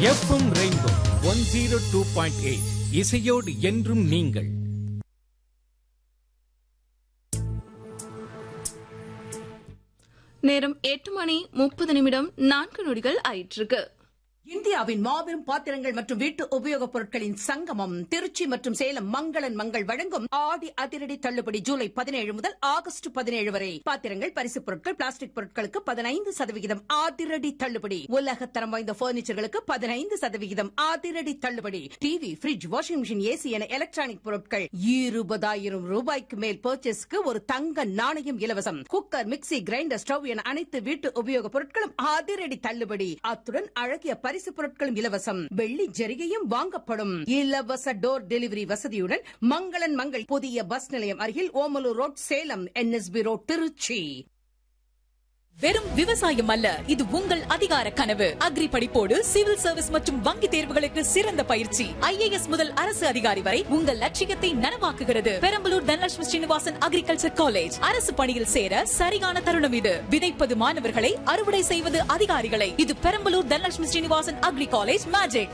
FM Rainbow one zero two point eight இசையோடு என்றும் நீங்கள் நேரம் எட்டு மணி முப்பது நிமிடம் நான்கு நொடிகள் ஆயிற்றுக்கு இந்தியாவின் மாபெரும் பாத்திரங்கள் மற்றும் வீட்டு உபயோகப் பொருட்களின் சங்கமம் திருச்சி மற்றும் சேலம் மங்களன் மங்கள் வழங்கும் ஆடி அதிரடி தள்ளுபடி ஜூலை பதினேழு முதல் ஆகஸ்ட் பதினேழு வரை பாத்திரங்கள் பரிசுப் பொருட்கள் பிளாஸ்டிக் பொருட்களுக்கு பதினைந்து சதவிகிதம் அதிரடி தள்ளுபடி உலகத்தரம் வாய்ந்த பர்னிச்சர்களுக்கு பதினைந்து சதவிகிதம் அதிரடி தள்ளுபடி TV fridge washing machine AC என எலக்ட்ரானிக் பொருட்கள் இருபதாயிரம் ரூபாய்க்கு மேல் பர்ச்சேஸ்க்கு ஒரு தங்க நாணயம் இலவசம் குக்கர் மிக்ஸி கிரைண்டர் ஸ்டவ் என அனைத்து வீட்டு உபயோகப் பொருட்களும் அதிரடி தள்ளுபடி அத்துடன் அழகிய பரிசு பொருட்களும் இலவசம் வெள்ளி ஜரிகையும் வாங்கப்படும் இலவச டோர் டெலிவரி வசதியுடன் மங்களன் மங்கள் புதிய பஸ் நிலையம் அருகில் Omalur road Salem NSB road Tiruchi வெறும் விவசாயம் அல்ல இது உங்கள் அதிகார கனவு அக்ரி படிப்போடு சிவில் சர்வீஸ் மற்றும் வங்கி தேர்வுகளுக்கு சிறந்த பயிற்சி ஐஏஎஸ் முதல் அரசு அதிகாரி வரை உங்கள் லட்சியத்தை நனவாக்குகிறது பெரம்பலூர் தனலட்சுமி ஸ்ரீனிவாசன் அக்ரிகல்ச்சர் காலேஜ் அரசு பணியில் சேர சரியான தருணம் இது விதைப்பது மாணவர்களை அறுவடை செய்வது அதிகாரிகளை இது Perambalur Dhanalakshmi Srinivasan agri college magic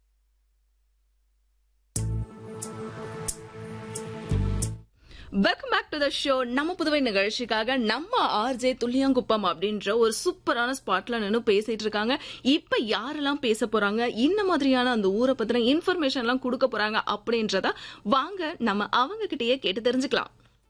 welcome back to the show நம்ம புதுவை நிகழ்ச்சிக்காக நம்ம ஆர்ஜே துல்லியாங்குப்பம் அப்படின்ற ஒரு சூப்பரான ஸ்பாட்ல நின்று பேசிட்டு இருக்காங்க இப்ப யாரெல்லாம் பேச போறாங்க இந்த மாதிரியான அந்த ஊரை பத்தின இன்ஃபர்மேஷன் எல்லாம் கொடுக்க போறாங்க அப்படின்றத வாங்க நம்ம அவங்க கிட்டயே கேட்டு தெரிஞ்சுக்கலாம்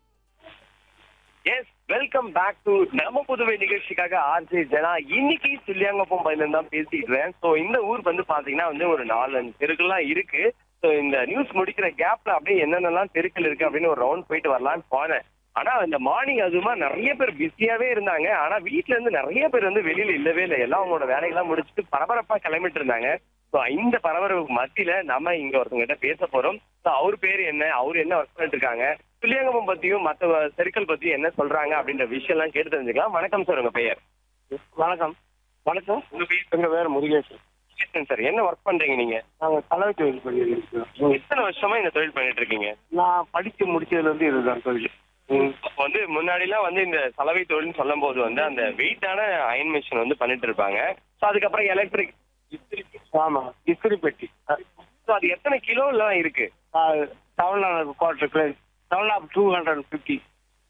எஸ் வெல்கம் பேக் டு நம்ம புதுவை நிகழ்ச்சிக்காக ஆர்ஜே ஜனா இன்னைக்கு சுல்லியாங்கப்பம் பயில தான் பேசிட்டு இருக்கேன் ஸோ இந்த ஊர் வந்து பாத்தீங்கன்னா வந்து ஒரு நாலஞ்சு தெருக்கெல்லாம் இருக்கு ஸோ இந்த நியூஸ் முடிக்கிற கேப்ல அப்படியே என்னென்னலாம் தெருக்கள் இருக்கு அப்படின்னு ஒரு ரவுண்ட் போயிட்டு வரலான்னு போனேன் ஆனா இந்த மார்னிங் அதுமா நிறைய பேர் பிஸியாவே இருந்தாங்க ஆனா வீட்ல இருந்து நிறைய பேர் வந்து வெளியில இல்லவே இல்லை எல்லாம் அவங்களோட வேலைகள்லாம் முடிச்சுட்டு பரபரப்பா கிளம்பிட்டு இருந்தாங்க ஸோ இந்த பரபரப்பு மத்தியில நம்ம இங்க ஒருத்தவங்க பேச போறோம் ஸோ அவர் பேர் என்ன அவர் என்ன ஒர்க் பண்ணிட்டு இருக்காங்க துல்லியங்கமம் பத்தியும் மத்த தெருக்கள் பத்தியும் என்ன சொல்றாங்க அப்படின்ற விஷயம் எல்லாம் கேட்டு தெரிஞ்சுக்கலாம் வணக்கம் சார் உங்க பெயர் வணக்கம் வணக்கம் உங்க பேர் எங்க பேர் முருகேசன் கிருஷ்ணன் சார் என்ன ஒர்க் பண்றீங்க நீங்க நாங்க கலவை தொழில் பண்ணிட்டு இருக்கோம் எத்தனை வருஷமா இந்த தொழில் பண்ணிட்டு இருக்கீங்க நான் படிச்சு முடிச்சதுல இருந்து இதுதான் தொழில் ம். அப்ப வந்து முன்னாடிலாம் வந்து இந்த சலவை தொழில்னு சொல்லும் போது வந்து அந்த வெயிட்டான அயன் மிஷின் வந்து பண்ணிட்டு இருப்பாங்க ஸோ அதுக்கப்புறம் எலக்ட்ரிக் ஆமா இஸ்திரி பெட்டி ஸோ அது எத்தனை கிலோலாம் இருக்கு seven hundred quarter seven half two hundred fifty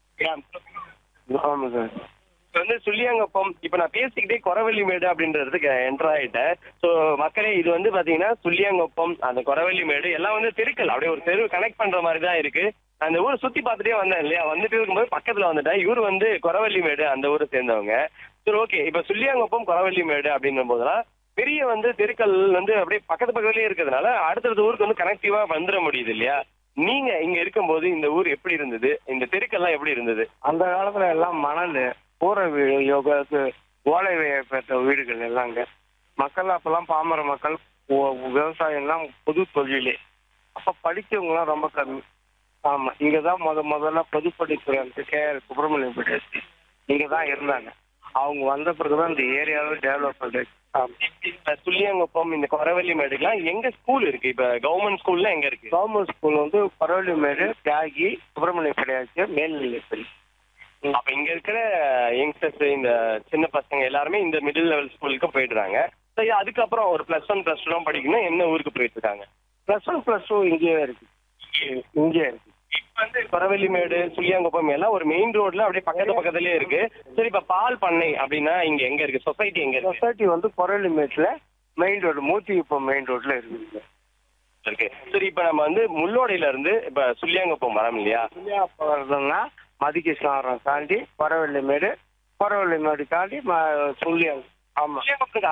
ஆமா சார் இப்ப வந்து சுள்ளியாங்கப்பம் இப்ப நான் பேசிக்கிட்டே கொரவள்ளிமேடு அப்படின்றதுக்கு என்டர் ஆயிட்டேன் ஸோ மக்களே இது வந்து பாத்தீங்கன்னா சுள்ளியாங்கப்பம் அந்த கொரவள்ளிமேடு எல்லாம் வந்து தெருக்கள் அப்படியே ஒரு தெரு கனெக்ட் பண்ற மாதிரி தான் இருக்கு அந்த ஊரை சுத்தி பார்த்துட்டே வந்தேன் இல்லையா வந்துட்டு இருக்கும்போது பக்கத்துல வந்துட்டேன் இவர் வந்து கொரவள்ளிமேடு அந்த ஊரை சேர்ந்தவங்க சரி ஓகே இப்ப சுள்ளியாங்கப்பம் கொரவள்ளிமேடு அப்படின்னும் போதெல்லாம் பெரிய வந்து தெருக்கள் வந்து அப்படியே பக்கத்து பக்கத்துலயே இருக்கிறதுனால அடுத்தடுத்த ஊருக்கு வந்து கனெக்டிவா வந்துட முடியுது இல்லையா நீங்க இங்க இருக்கும்போது இந்த ஊர் எப்படி இருந்தது இந்த தெருக்கள்லாம் எப்படி இருந்தது அந்த காலத்துல எல்லாம் மணல் கூரை வீடு யோகாக்கு ஓலை பெற்ற வீடுகள் எல்லாங்க மக்கள் அப்பெல்லாம் பாமர மக்கள் ஒ- விவசாயம்லாம் பொது தொழிலே அப்ப படிச்சவங்கலாம் ரொம்ப கம்மி ஆமா இங்கதான் முத முதல்ல பொதுப்படித்துறை கே ஆர் சுப்பிரமணியம் பட்டேசி இங்க தான் இருந்தாங்க அவங்க வந்த பிறகுதான் இந்த ஏரியாவே டெவலப் பண்ணுறது இப்ப சுள்ளியாங்குப்பம் இந்த கொரவள்ளி மேடுக்கெல்லாம் எங்க ஸ்கூல் இருக்கு இப்ப கவர்மெண்ட் ஸ்கூல்ல எங்க இருக்கு கவர்மெண்ட் ஸ்கூல் வந்து பரவலிமேடு தியாகி சுப்பிரமணிய படையாச்சி மேல்நிலைப்பள்ளி அப்ப இங்க இருக்கிற யங்ஸ்டர்ஸ் இந்த சின்ன பசங்க எல்லாருமே இந்த மிடில் லெவல் ஸ்கூலுக்கு போயிடுறாங்க So, அதுக்கப்புறம் ஒரு பிளஸ் ஒன் பிளஸ் டூ படிக்கணும் என்ன ஊருக்கு போயிட்டு இருக்காங்க ப்ளஸ் ஒன் ப்ளஸ் டூ இங்கேயே இருக்கு இங்கே இருக்கு இப்ப வந்து கொரவள்ளிமேடு சுள்ளியாங்குப்பம் எல்லாம் ஒரு மெயின் ரோட்ல அப்படியே பக்கத்து பக்கத்துலயே இருக்கு சரி இப்ப பால் பண்ணை அப்படின்னா இங்க எங்க இருக்கு சொசைட்டி எங்க இருக்கு சொசைட்டி வந்து பரவலிமேட்டில் மெயின் ரோடு மூத்திக்குப்பம் மெயின் ரோட்ல இருக்குது இருக்கு சரி இப்ப நம்ம வந்து முள்ளோடையில இருந்து இப்ப சுள்ளியாங்குப்பம் வரோம் இல்லையா வருதுன்னா மதிகிருஷ்ணாவரம் தாண்டி பரவல்லிமேடு பரவல்லிமேடு தாண்டி ம- சுள்ளியம் ஆமா சுள்ளியாங்குப்பத்துக்கு